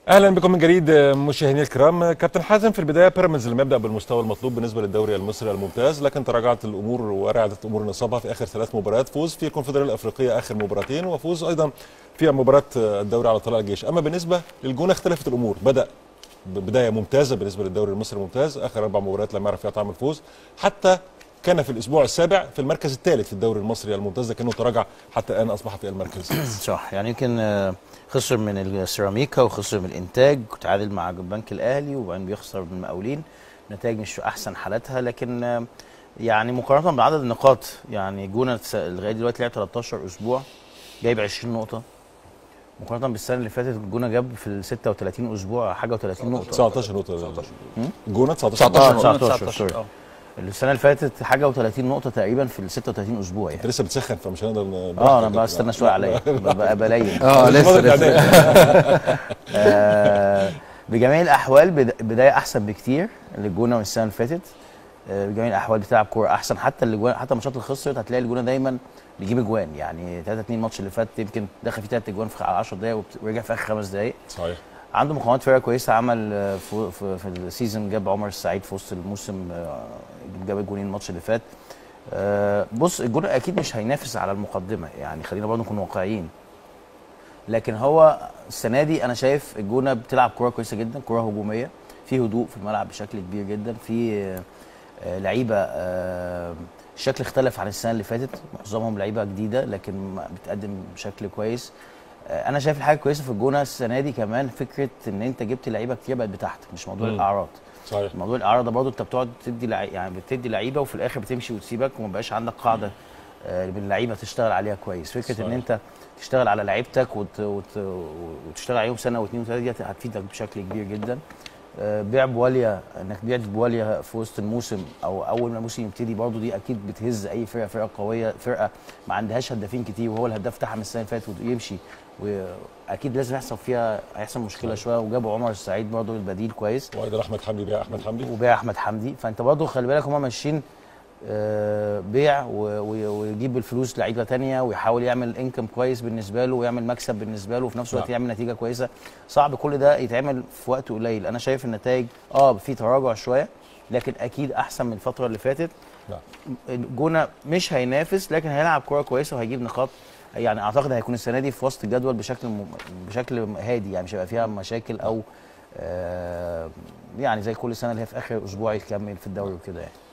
اهلا بكم من جديد مشاهدينا الكرام كابتن حازم في البدايه بيراميدز لم يبدا بالمستوى المطلوب بالنسبه للدوري المصري الممتاز لكن تراجعت الامور ورعدت امور نصابها في اخر ثلاث مباريات فوز في الكونفدراليه الافريقيه اخر مباراتين وفوز ايضا في مباراه الدوري على طلائع الجيش اما بالنسبه للجونه اختلفت الامور بدا بدايه ممتازه بالنسبه للدوري المصري الممتاز اخر اربع مباريات لم يعرف فيها طعم الفوز حتى كان في الاسبوع السابع في المركز الثالث في الدوري المصري الممتاز لكنه تراجع حتى الان اصبح في المركز صح يعني يمكن خسر من السيراميكا وخسر من الانتاج وتعادل مع البنك الاهلي وبعدين بيخسر من المقاولين نتائج مش في احسن حالاتها لكن يعني مقارنه بعدد النقاط يعني جونه لغايه دلوقتي لعب 13 اسبوع جايب 20 نقطه مقارنه بالسنه اللي فاتت الجونه جاب في ال 36 اسبوع حاجه و30 نقطه 19 نقطه الجونه 19 19 19 سوري السنه اللي فاتت حاجه و30 نقطه تقريبا في ال 36 اسبوع يعني انت لسه بتسخن فمش هنقدر اه انا بستنى شويه عليا ببقى بلين اه لسه لسه آه بجميع الاحوال بدايه احسن بكتير للجونه من السنه اللي فاتت آه بجميع الاحوال بتلعب كوره احسن حتى اللي حتى الماتشات اللي خسرت هتلاقي الجونه دايما بيجيب اجوان يعني 3 2 الماتش اللي فات يمكن دخل فيه 3 اجوان في 10 دقائق ورجع في اخر خمس دقائق صحيح عنده مقاومات فرقه كويسه عمل في, في, في السيزون جاب عمر السعيد في وسط الموسم جاب جولين الماتش اللي فات بص الجون اكيد مش هينافس على المقدمه يعني خلينا برضه نكون واقعيين لكن هو السنه دي انا شايف الجونه بتلعب كوره كويسه جدا كوره هجوميه في هدوء في الملعب بشكل كبير جدا في لعيبه الشكل اختلف عن السنه اللي فاتت معظمهم لعيبه جديده لكن بتقدم بشكل كويس انا شايف الحاجه كويسه في الجونه السنه دي كمان فكره ان انت جبت لعيبه كتير بقت بتاعتك مش موضوع مم. الاعراض صحيح موضوع الاعراض ده برضه انت بتقعد تدي لع... يعني بتدي لعيبه وفي الاخر بتمشي وتسيبك وما بقاش عندك قاعده آه باللعيبه تشتغل عليها كويس فكره صحيح. ان انت تشتغل على لعيبتك وت... وت... وتشتغل عليهم سنه واثنين وثلاثه دي هتفيدك بشكل كبير جدا آه بيع بواليا انك بعت بواليا في وسط الموسم او اول ما الموسم يبتدي برضه دي اكيد بتهز اي فرقه فرقه قويه فرقه ما عندهاش هدافين كتير وهو الهداف بتاعها من السنه اللي فاتت ويمشي واكيد لازم يحصل فيها هيحصل مشكله شويه وجابوا عمر السعيد برضه البديل كويس وايضا احمد حمدي بيع احمد حمدي وبيع احمد حمدي فانت برضه خلي بالك هم ماشيين آه بيع ويجيب الفلوس لعيبه ثانيه ويحاول يعمل انكم كويس بالنسبه له ويعمل مكسب بالنسبه له وفي نفس الوقت نعم. يعمل نتيجه كويسه صعب كل ده يتعمل في وقت قليل انا شايف النتائج اه في تراجع شويه لكن اكيد احسن من الفتره اللي فاتت نعم. الجونه مش هينافس لكن هيلعب كوره كويسه وهيجيب نقاط يعني اعتقد هيكون السنه دي في وسط الجدول بشكل م... بشكل هادي يعني مش هيبقى فيها مشاكل او آه يعني زي كل سنه اللي هي في اخر اسبوع يكمل في الدوري وكده يعني